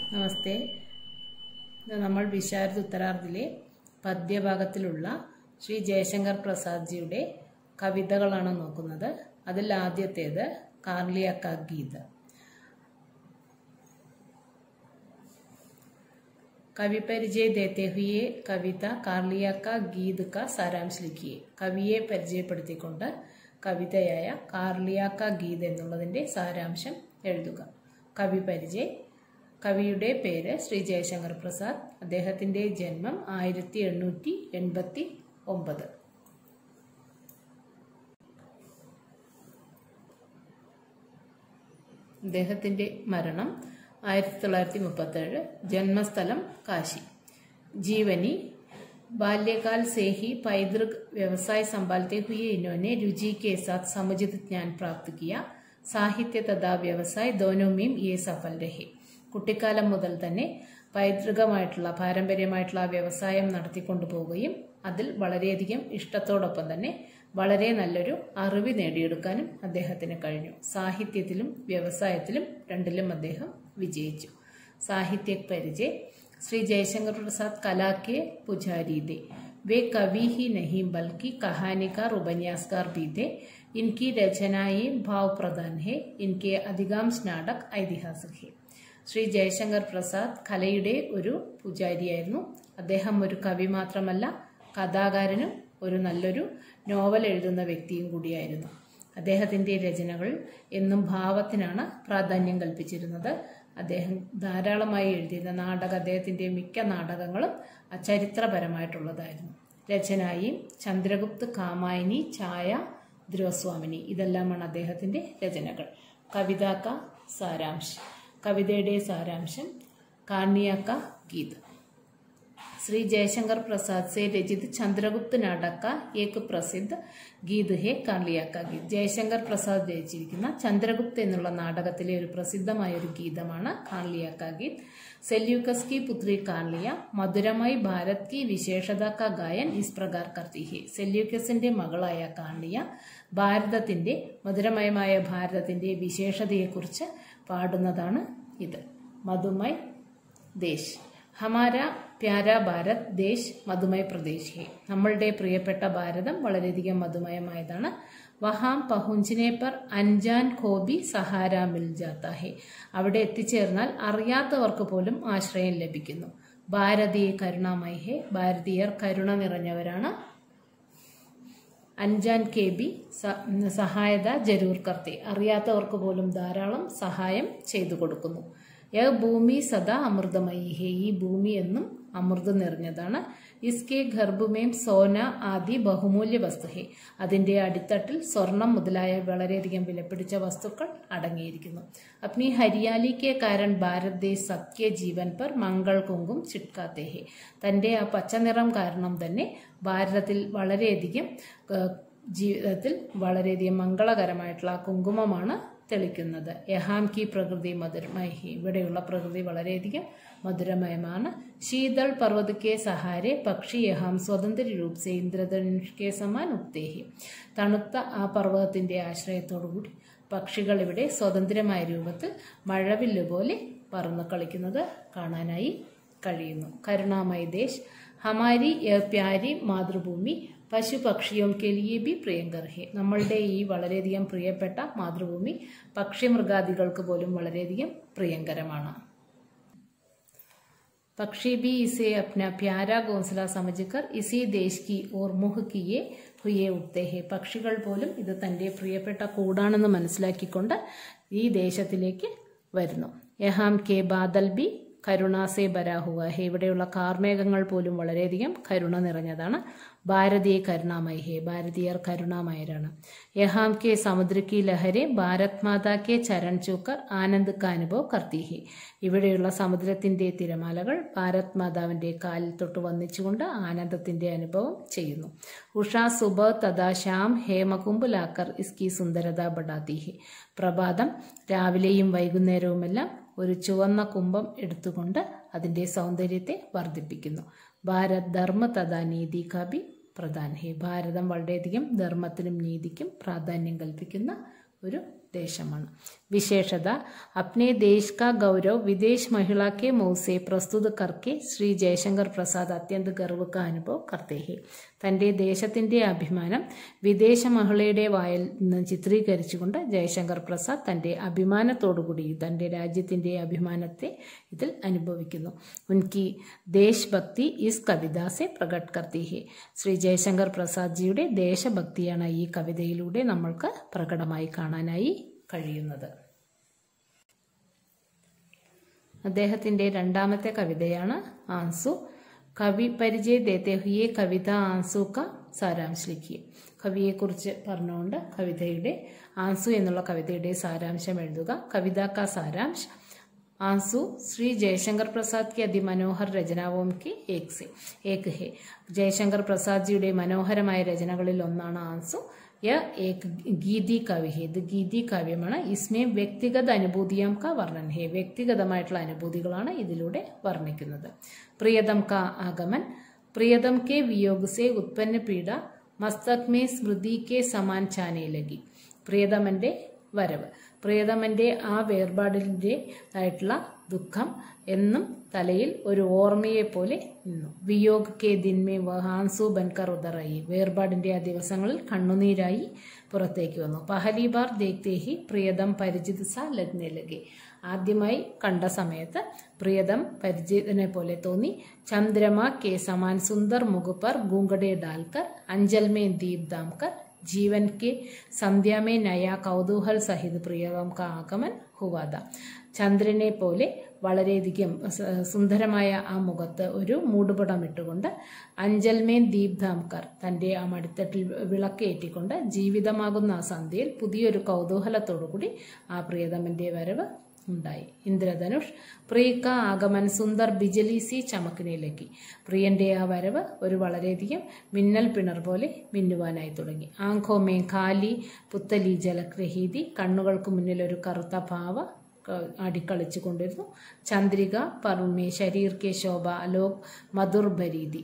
നമസ്തേ ഇത് നമ്മൾ വിശാരദ ഉത്തരാർദ്ധിലെ പദ്യഭാഗത്തിലുള്ള ശ്രീ ജയശങ്കർ പ്രസാദ്ജിയുടെ കവിതകളാണ് നോക്കുന്നത് അതിൽ ആദ്യത്തേത് കാർലിയക്ക ഗീത കവി പരിചയ ദേത്തെ ഹുയെ കവിത കാർലിയക്ക ഗീത് ക സാരാംശ് ലിഖിയെ കവിയെ പരിചയപ്പെടുത്തിക്കൊണ്ട് കവിതയായ കാർലിയാക്ക ഗീത് എന്നുള്ളതിൻ്റെ സാരാംശം എഴുതുക കവി പരിചയ കവിയുടെ പേര് ശ്രീ ജയശങ്കർ പ്രസാദ് അദ്ദേഹത്തിൻ്റെ ജന്മം ആയിരത്തി എണ്ണൂറ്റി എൺപത്തി ഒമ്പത് അദ്ദേഹത്തിൻ്റെ മരണം ആയിരത്തി തൊള്ളായിരത്തി മുപ്പത്തേഴ് ജന്മസ്ഥലം കാശി जीवनी बाल्यकाल से ही पैतृक व्यवसाय संभालते हुए इन्होंने रुचि के साथ समुचित ज्ञान प्राप्त किया സാഹിത്യ തഥാ വ്യവസായ ദോനോമിയും ഈ സഫൽ രഹി കുട്ടിക്കാലം മുതൽ തന്നെ പൈതൃകമായിട്ടുള്ള പാരമ്പര്യമായിട്ടുള്ള വ്യവസായം നടത്തിക്കൊണ്ടു പോവുകയും അതിൽ വളരെയധികം ഇഷ്ടത്തോടൊപ്പം തന്നെ വളരെ നല്ലൊരു അറിവ് നേടിയെടുക്കാനും അദ്ദേഹത്തിന് കഴിഞ്ഞു സാഹിത്യത്തിലും വ്യവസായത്തിലും രണ്ടിലും അദ്ദേഹം വിജയിച്ചു സാഹിത്യ പരിചയ श्री जयशंकर प्रसाद कला के पुजारी थे वे कवि ही नहीं बल्कि कहानीकार उपन्यासकार भी थे इनकी रचनाएं भाव प्रधान है इनके अधिकांश नाटक ऐतिहासिक है ശ്രീ ജയശങ്കർ പ്രസാദ് കലയുടെ ഒരു പൂജാരിയായിരുന്നു അദ്ദേഹം ഒരു കവി മാത്രമല്ല കഥാകാരനും ഒരു നല്ലൊരു നോവൽ എഴുതുന്ന വ്യക്തിയും കൂടിയായിരുന്നു അദ്ദേഹത്തിൻ്റെ രചനകൾ എന്നും ഭാവത്തിനാണ് പ്രാധാന്യം കൽപ്പിച്ചിരുന്നത് അദ്ദേഹം ധാരാളമായി എഴുതിയ നാടക അദ്ദേഹത്തിൻ്റെ മിക്ക നാടകങ്ങളും ചരിത്രപരമായിട്ടുള്ളതായിരുന്നു രചനായും ചന്ദ്രഗുപ്ത് കാമായിനി ഛായ ധ്രുവസ്വാമിനി ഇതെല്ലാമാണ് അദ്ദേഹത്തിൻ്റെ രചനകൾ കവിതാക്ക സാരാംശ് കവിതയുടെ സാരാംശം കാർണിയാക്ക ഗീത് श्री जयशंकर प्रसाद से रचित चंद्रगुप्त नाटक का एक प्रसिद्ध ഗീത് ഹെ കാർലിയാക്ക ഗീത് ജയശങ്കർ പ്രസാദ് രചിച്ചിരിക്കുന്ന ചന്ദ്രഗുപ്ത് എന്നുള്ള നാടകത്തിലെ ഒരു പ്രസിദ്ധമായ ഒരു ഗീതമാണ് കാർലിയാക്ക ഗീത് സെല്യൂക്കസ് की पुत्री കാർലിയ മധുരമായി ഭാരത് की വിശേഷത का ഗായൻ ഇസ് പ്രകാർ करती है സെല്യൂക്കസിന്റെ മകളായ കാർലിയ ഭാരതത്തിന്റെ മധുരമയമായ ഭാരതത്തിന്റെ വിശേഷതയെക്കുറിച്ച് പാടുന്നതാണ് ഇത് മധുമയ് ദേശ് ഹമാര പ്യാര ഭാരത് ദേശ് മധുമയ പ്രദേശ് ഹെ നമ്മളുടെ പ്രിയപ്പെട്ട ഭാരതം വളരെയധികം മധുമയമായതാണ് വഹാം പഹുഞ്ചിനെ പർ അൻജാൻ ഖോബി സഹാര മിൽ ജാത്ത ഹെ അവിടെ എത്തിച്ചേർന്നാൽ അറിയാത്തവർക്ക് പോലും ആശ്രയം ലഭിക്കുന്നു ഭാരതീയ കരുണാമയ ഹെ ഭാരതീയർ കരുണ നിറഞ്ഞവരാണ് അൻജാൻ കെ ബി സഹായത ജരൂർ കർത്തെ അറിയാത്തവർക്ക് പോലും ധാരാളം സഹായം ചെയ്തു കൊടുക്കുന്നു യ ഭൂമി സദാ അമൃതമയി ഹേ ഈ ഭൂമി എന്നും അമൃതം നിറഞ്ഞതാണ് ഇസ്കെ ഗർഭമേം സോന ആദി ബഹുമൂല്യ വസ്തു ഹേ അതിൻ്റെ അടിത്തട്ടിൽ സ്വർണം മുതലായ വളരെയധികം വിലപിടിച്ച വസ്തുക്കൾ അടങ്ങിയിരിക്കുന്നു അപ്നി ഹരിയാലി കെ കാരൻ ഭാരത് ദേശ് സത്യ ജീവൻ പർ മംഗൾ കുങ്കും ചിട്കാത്തെ ഹേ തൻ്റെ ആ പച്ചനിറം കാരണം തന്നെ ഭാരതത്തിൽ വളരെയധികം ജീവിതത്തിൽ വളരെയധികം മംഗളകരമായിട്ടുള്ള കുങ്കുമമാണ് തെളിക്കുന്നത് യഹാം കി പ്രകൃതി മധുരമഹി ഇവിടെയുള്ള പ്രകൃതി വളരെയധികം മധുരമയമാണ് ശീതൾ പർവ്വത കെ സഹാരെ പക്ഷി യഹാം സ്വതന്ത്ര രൂപ സെ ഇന്ദ്രധനുഷ് കെ സമാൻ ഉക്തേഹി തണുത്ത ആ പർവ്വതത്തിൻ്റെ ആശ്രയത്തോടുകൂടി പക്ഷികൾ ഇവിടെ സ്വതന്ത്രമായ രൂപത്തിൽ മഴവില്ല് പോലെ പറന്നു കളിക്കുന്നത് കാണാനായി കഴിയുന്നു കരുണാമയ ദേശ് ഹമാരി പ്യാരി മാതൃഭൂമി പശു പക്ഷിയും കെലിയെ ബി പ്രിയങ്കർ ഹെ നമ്മളുടെ ഈ വളരെയധികം പ്രിയപ്പെട്ട മാതൃഭൂമി പക്ഷി മൃഗാദികൾക്ക് പോലും വളരെയധികം പ്രിയങ്കരമാണ് പക്ഷി भी इसे अपना प्यारा घोंसला समझकर इसी देश की ओर मुह किए हुए उठते हैं പക്ഷികൾ പോലും ഇത് തൻ്റെ പ്രിയപ്പെട്ട കൂടാണെന്ന് മനസ്സിലാക്കിക്കൊണ്ട് ഈ ദേശത്തിലേക്ക് വരുന്നു യഹാം കെ ബാദൽ ബി കരുണാസെ ബരാഹുവ ഹേ ഇവിടെയുള്ള കാർമേഘങ്ങൾ പോലും വളരെയധികം കരുണ നിറഞ്ഞതാണ് ഭാരതീയ കരുണാമയ ഹേ ഭാരതീയർ കരുണാമയരാണ് യഹാം കെ സമുദ്രക്കി ലഹരെ ഭാരത് മാതാ കെ ചരൺ ചൂക്കർ ആനന്ദ് കാ അനുഭവ് കർത്തി ഹേ ഇവിടെയുള്ള സമുദ്രത്തിൻ്റെ തിരമാലകൾ ഭാരത് മാതാവിൻ്റെ കാലിൽ തൊട്ട് വന്നിച്ചുകൊണ്ട് ആനന്ദത്തിൻ്റെ അനുഭവം ചെയ്യുന്നു ഉഷ സുബ തഥാ ശ്യാം ഹേമകുംഭ് ലാക്കർ ഇസ്കി സുന്ദരത ബഡാത്തി ഹേ പ്രഭാതം രാവിലെയും വൈകുന്നേരവുമെല്ലാം ഒരു ചുവന്ന കുംഭം എടുത്തുകൊണ്ട് അതിൻ്റെ സൗന്ദര്യത്തെ വർദ്ധിപ്പിക്കുന്നു ഭാരത് ധർമ്മ തഥാ നീതി കാബി പ്രധാൻ ഹേ ഭാരതം വളരെയധികം ധർമ്മത്തിനും നീതിക്കും പ്രാധാന്യം കൽപ്പിക്കുന്ന ഒരു ദേശമാണ് വിശേഷത അപ്നെ ദേശ് കാ ഗൗരവ് വിദേശ് മഹിള കെ മൗസെ പ്രസ്തുത കർക്കെ ശ്രീ ജയശങ്കർ പ്രസാദ് അത്യന്ത ഗർവ് കാ അനുഭവ് കർത്തേ ഹെ തൻ്റെ ദേശത്തിൻ്റെ അഭിമാനം വിദേശ മഹിളയുടെ വായിൽ നിന്ന് ചിത്രീകരിച്ചുകൊണ്ട് ജയശങ്കർ പ്രസാദ് തൻ്റെ അഭിമാനത്തോടുകൂടി തൻ്റെ രാജ്യത്തിൻ്റെ അഭിമാനത്തെ ഇതിൽ അനുഭവിക്കുന്നു ഉൻകി ദേശഭക്തി ഇസ് കവിത സെ പ്രകട് കർത്തി ഹെ ശ്രീ ജയശങ്കർ പ്രസാദ്ജിയുടെ ദേശഭക്തിയാണ് ഈ കവിതയിലൂടെ നമ്മൾക്ക് പ്രകടമായി കാണാനായി കഴിയുന്നത് അദ്ദേഹത്തിൻ്റെ രണ്ടാമത്തെ കവിതയാണ് ആൻസു കവി പരിചയ ദേത്തെ ഹുയെ കവിത ആൻസു ക സാരാംശ് ലിഖിയെ കവിയെക്കുറിച്ച് പറഞ്ഞുകൊണ്ട് കവിതയുടെ ആൻസു എന്നുള്ള കവിതയുടെ സാരാംശം എഴുതുക കവിത ക സാരാംശ് आंसू श्री जयशंकर प्रसाद की അതിമനോഹർ രചനാവും കി ഏക് സെ ഏക് ഹെ ജയശങ്കർ പ്രസാദ്ജിയുടെ മനോഹരമായ രചനകളിൽ ഒന്നാണ് ആൻസു യ ഏക് ഗീതി കാവ്യ ഹെ ഇത് ഗീതി കാവ്യമാണ് ഇസ്മേ വ്യക്തിഗത അനുഭൂതിയാം കാ വർണ്ണൻ ഹെ വ്യക്തിഗതമായിട്ടുള്ള അനുഭൂതികളാണ് ഇതിലൂടെ വർണ്ണിക്കുന്നത് പ്രിയതം കാ ആഗമൻ പ്രിയതം കെ വിയോഗ് സെ ഉത്പന്ന പീഡ മസ്തക് മേ സ്മൃതി കെ സമാൻ ചാനേ ലഗി പ്രിയതമന്റെ വരവ് പ്രിയതമന്റെ ആ വേർപാടിൻ്റെ ആയിട്ടുള്ള ദുഃഖം എന്നും തലയിൽ ഒരു ഓർമ്മയെ പോലെ നിന്നു വിയോഗ് കെ ദിന്മേ വഹാൻസു ബൻകർ ഉദറായി വേർപാടിൻ്റെ ആ ദിവസങ്ങളിൽ കണ്ണുനീരായി പുറത്തേക്ക് വന്നു പഹലി ബാർ ദേഖ്തേ ഹി പ്രിയതം പരിചിത് സ ലഗ്നെ ലഗെ ആദ്യമായി കണ്ട സമയത്ത് പ്രിയതം പരിചിതനെ പോലെ തോന്നി ചന്ദ്രമ കെ സമാൻ സുന്ദർ മുഖപ്പർ ഗൂങ്കടെ ഡാൽക്കർ അഞ്ചൽ മേ ദീപ് ദാംകർ जीवन के संध्या में नया കൗതൂഹൽ സഹിത് പ്രിയതം കാ ആഗമൻ ഹുവാദ ചന്ദ്രനെ പോലെ വളരെയധികം സുന്ദരമായ ആ മുഖത്ത് ഒരു മൂടുപടം ഇട്ടുകൊണ്ട് അഞ്ചൽമേൻ ദീപ് ധാംകർ തൻ്റെ ആ മടിത്തട്ടിൽ വിളക്കേറ്റിക്കൊണ്ട് ജീവിതമാകുന്ന ആ സന്ധ്യയിൽ പുതിയൊരു കൗതൂഹലത്തോടുകൂടി ആ പ്രിയതമൻ്റെ വരവ് ഉണ്ടായി ഇന്ദ്രധനുഷ് പ്രിയക്ക ആഗമൻ സുന്ദർ ബിജലി സി ചമക്കിനിലേക്ക് പ്രിയന്റെ ആ വരവ് ഒരു വളരെയധികം മിന്നൽ പിണർ പോലെ മിന്നുവാനായി തുടങ്ങി ആങ്കോ മേ ഖാലി പുത്തലി ജലഗ്രഹീതി കണ്ണുകൾക്ക് മുന്നിൽ ഒരു കറുത്ത ഭാവ അടിക്കളിച്ചു കൊണ്ടിരുന്നു ചന്ദ്രിക പർമേ ശരീർ കെ ശോഭ അലോക് മധുർ ഭരീതി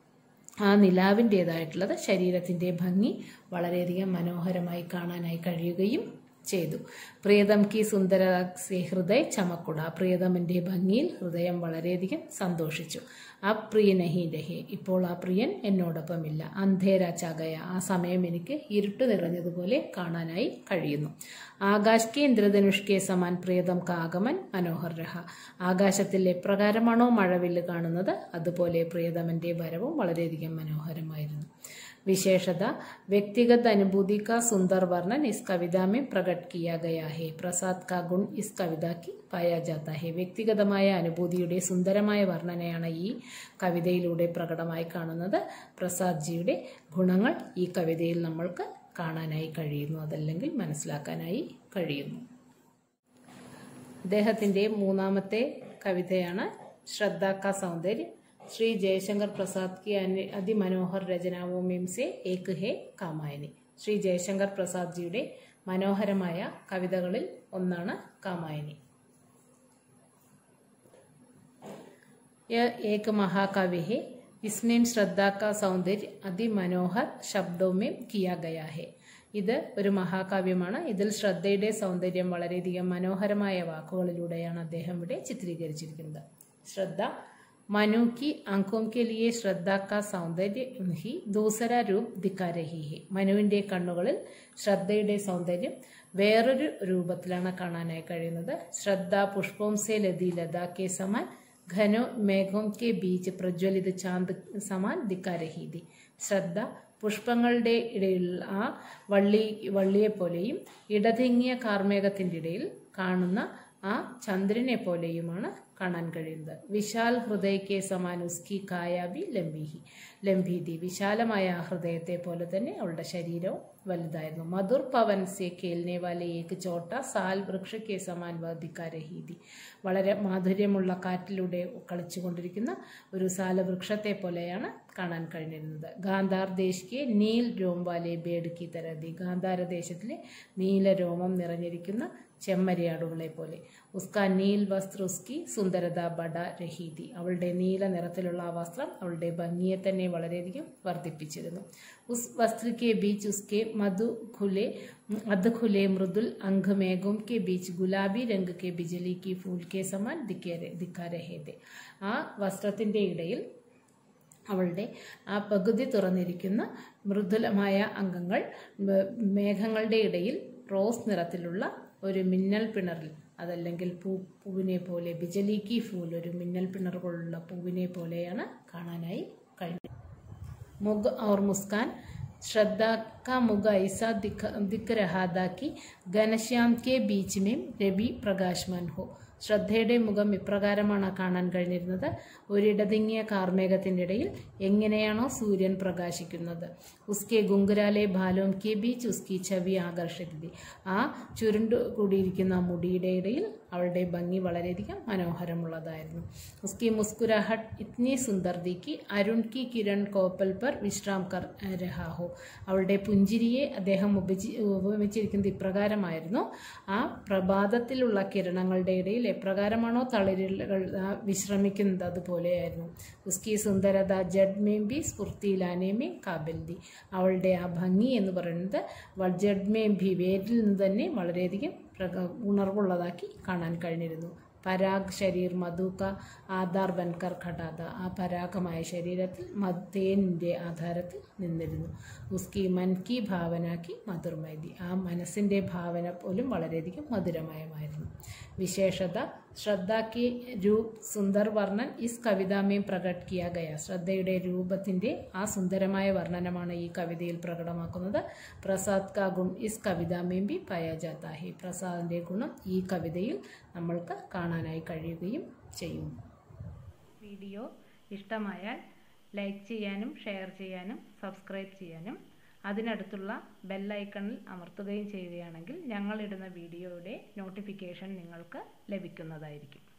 ആ നിലാവിൻ്റേതായിട്ടുള്ളത് ശരീരത്തിൻ്റെ ഭംഗി വളരെയധികം മനോഹരമായി കാണാനായി കഴിയുകയും ചെയ്തു പ്രിയതം കി സുന്ദര സെ ഹൃദയ ചമക്കുട പ്രിയതമൻ്റെ ഭംഗിയിൽ ഹൃദയം വളരെയധികം സന്തോഷിച്ചു ആ പ്രിയനഹി രഹേ ഇപ്പോൾ ആ പ്രിയൻ എന്നോടൊപ്പമില്ല അന്ധേര ചകയ ആ സമയം എനിക്ക് ഇരുട്ട് നിറഞ്ഞതുപോലെ കാണാനായി കഴിയുന്നു ആകാശ് കെ ഇന്ദ്രധനുഷ് കെ സമാൻ പ്രിയതം കാഗമൻ മനോഹർ രഹ ആകാശത്തിൽ എപ്രകാരമാണോ മഴവില്ല് കാണുന്നത് അതുപോലെ പ്രിയതമൻ്റെ വരവും വളരെയധികം മനോഹരമായിരുന്നു विशेषता व्यक्तिगत अनुभूति का सुंदर वर्णन इस कविता में प्रकट किया गया है प्रसाद का गुण इस कविता की पाया जाता है വ്യക്തിഗതമായ അനുഭൂതിയുടെ സുന്ദരമായ വർണ്ണനയാണ് ഈ കവിതയിലൂടെ പ്രകടമായി കാണുന്നത് പ്രസാദ്ജിയുടെ ഗുണങ്ങൾ ഈ കവിതയിൽ നമ്മൾക്ക് കാണാനായി കഴിയുന്നു അതല്ലെങ്കിൽ മനസ്സിലാക്കാനായി കഴിയുന്നു അദ്ദേഹത്തിൻ്റെ മൂന്നാമത്തെ കവിതയാണ് ശ്രദ്ധ കാ സൗന്ദര്യം ശ്രീ ജയശങ്കർ പ്രസാദ് की അതിമനോഹർ രചനാവോ में से एक है കാമായനി ശ്രീ ജയശങ്കർ പ്രസാദ് ജിയുടെ മനോഹരമായ കവിതകളിൽ ഒന്നാണ് കാമായനി यह एक महाकाव्य है इसमें श्रद्धा का सौंदर्य അതിമനോഹർ ശബ്ദവും में किया गया है ഇത് ഒരു മഹാകാവ്യമാണ് ഇതിൽ ശ്രദ്ധയുടെ സൗന്ദര്യം വളരെയധികം മനോഹരമായ വാക്കുകളിലൂടെയാണ് അദ്ദേഹം ഇവിടെ ചിത്രീകരിച്ചിരിക്കുന്നത് ശ്രദ്ധ मनु की आंखों के लिए ശ്രദ്ധ का സൗന്ദര്യ ഹി ദൂസര രൂപ് ദിക്കാ രഹി ഹി മനുവിൻ്റെ കണ്ണുകളിൽ ശ്രദ്ധയുടെ സൗന്ദര്യം വേറൊരു രൂപത്തിലാണ് കാണാനായി കഴിയുന്നത് ശ്രദ്ധ പുഷ്പം സെ ലതി ലത കെ സമാൻ ഘനോ മേഘം കെ ബീച്ച് പ്രജ്വലിത ചാന്ത് സമാൻ ദിക്കാ രഹി ദി ശ്രദ്ധ പുഷ്പങ്ങളുടെ ഇടയിൽ ആ വള്ളി വള്ളിയെപ്പോലെയും ഇടതിങ്ങിയ കാർമേഘത്തിൻ്റെ ഇടയിൽ കാണുന്ന ആ ചന്ദ്രനെ പോലെയുമാണ് കാണാൻ കഴിയുന്നത് വിശാൽ ഹൃദയക്കെ സമാൻ ഉസ്കി കായാബി ലംബിഹി ലംബീതി വിശാലമായ ആ ഹൃദയത്തെ പോലെ തന്നെ അവളുടെ ശരീരവും വലുതായിരുന്നു മധുർ പവൻ സെ കേൽനെ വാലെ ഏക്ക് ചോട്ട സാൽ വൃക്ഷക്കെ സമാൻ വധിക്കാരഹീതി വളരെ മാധുര്യമുള്ള കാറ്റിലൂടെ കളിച്ചുകൊണ്ടിരിക്കുന്ന ഒരു സാലവൃക്ഷത്തെ പോലെയാണ് കാണാൻ കഴിഞ്ഞിരുന്നത് ഗാന്ധാർ ദേശിക്ക് നീൽ രോം വാലെ ബേഡ് കി തരതി ഗാന്ധാര ദേശത്തിലെ നീല രോമം നിറഞ്ഞിരിക്കുന്ന ചെമ്മരിയാടുകളെ പോലെ ഉസ്ക നീൽ വസ്ത്ര ഉസ്കി സുന്ദരത ബഡ രഹീതി അവളുടെ നീല നിറത്തിലുള്ള ആ വസ്ത്രം അവളുടെ ഭംഗിയെ തന്നെ വളരെയധികം വർദ്ധിപ്പിച്ചിരുന്നു ഉസ് വസ്ത്രക്കെ ബീച്ച് ഉസ്കെ മധു ഖുലെ अध खुले मृदुल अंग मेघों के बीच गुलाबी रंग के बिजली की फूल के समान दिखे दिखा रहे थे ആ വസ്ത്രത്തിന്റെ ഇടയിൽ അവളുടെ ആ പകുതി തുറന്നിരിക്കുന്ന മൃദുലമായ അംഗങ്ങൾ മ- മേഘങ്ങളുടെ ഇടയിൽ റോസ് നിറത്തിലുള്ള ഒരു മിന്നൽ പിണറിൽ അതല്ലെങ്കിൽ പൂ പൂവിനെ പോലെ ബിജലിക്കി ഫൂൽ ഒരു മിന്നൽ പിണറുകളുള്ള പൂവിനെ പോലെയാണ് കാണാനായി കഴിഞ്ഞത് मुग और मुस्कान श्रद्धा का मुग ऐसा दिख दिख रहा था कि घनश्याम के बीच में രവി പ്രകാശമാൻ ഹോ ശ്രദ്ധയുടെ മുഖം ഇപ്രകാരമാണ് കാണാൻ കഴിഞ്ഞിരുന്നത് ഒരിടതിങ്ങിയ കാർമേഘത്തിൻ്റെ ഇടയിൽ എങ്ങനെയാണോ സൂര്യൻ പ്രകാശിക്കുന്നത് ഉസ്കെ ഗുങ്കുരാലെ ഭാലോം കെ ബീച്ച് ഉസ്കി ചവി ആകർഷിച്ചത് ആ ചുരുണ്ടു കൂടിയിരിക്കുന്ന മുടിയുടെ ഇടയിൽ അവളുടെ ഭംഗി വളരെയധികം മനോഹരമുള്ളതായിരുന്നു ഉസ്കി മുസ്കുരാഹട്ട് ഇത്നി സുന്ദർ ദിക്കി അരുൺ കി കിരൺ കോപ്പൽ പർ വിശ്രാം കർ രഹാ ഹോ അവളുടെ പുഞ്ചിരിയെ അദ്ദേഹം ഉപജി ഉപമിച്ചിരിക്കുന്നത് ഇപ്രകാരമായിരുന്നു ആ പ്രഭാതത്തിലുള്ള കിരണങ്ങളുടെ ഇടയിൽ എപ്രകാരമാണോ തളിരുകൾ ആ, വിശ്രമിക്കുന്നത് അതുപോലെയായിരുന്നു ഉസ്കി സുന്ദരത ജഡ് മേം ബി സ്ഫുർത്തിയിലാനെ മേ കാബൽദി അവളുടെ ആ ഭംഗി എന്ന് പറയുന്നത് വൾ- ജഡ് മേം ബി വേരിൽ നിന്ന് തന്നെ വളരെയധികം പ്രക- ഉണർവുള്ളതാക്കി കാണാൻ കഴിഞ്ഞിരുന്നു പരാഗ് ശരീർ മധുക്ക ആധാർ ബൻകർ ഘടാത ആ പരാഗമായ ശരീരത്തിൽ മ- തേനിൻ്റെ ആധാരത്തിൽ നിന്നിരുന്നു ഉസ്കി മൻ കി ഭാവനാക്കി മധുർമൈതി ആ മനസ്സിൻ്റെ ഭാവന പോലും വളരെയധികം മധുരമയമായിരുന്നു വിശേഷത ശ്രദ്ധ കി രൂപ് സുന്ദർ വർണ്ണൻ ഇസ് കവിതാമേം പ്രകട് കിയ ഗയ ശ്രദ്ധയുടെ രൂപത്തിൻ്റെ ആ സുന്ദരമായ വർണ്ണനമാണ് ഈ കവിതയിൽ പ്രകടമാക്കുന്നത് പ്രസാദ് കാ ഗുൺ ഇസ് കവിതാമേം ബി പയ ജാത്ത ഹി പ്രസാദിൻ്റെ ഗുണം ഈ കവിതയിൽ നമ്മൾക്ക് കാണാനായി കഴിയുകയും ചെയ്യും വീഡിയോ ഇഷ്ടമായാൽ ലൈക്ക് ചെയ്യാനും ഷെയർ ചെയ്യാനും സബ്സ്ക്രൈബ് ചെയ്യാനും അതിനടുത്തുള്ള ബെല്ലൈക്കണിൽ അമർത്തുകയും ചെയ്യുകയാണെങ്കിൽ ഞങ്ങളിടുന്ന വീഡിയോയുടെ നോട്ടിഫിക്കേഷൻ നിങ്ങൾക്ക് ലഭിക്കുന്നതായിരിക്കും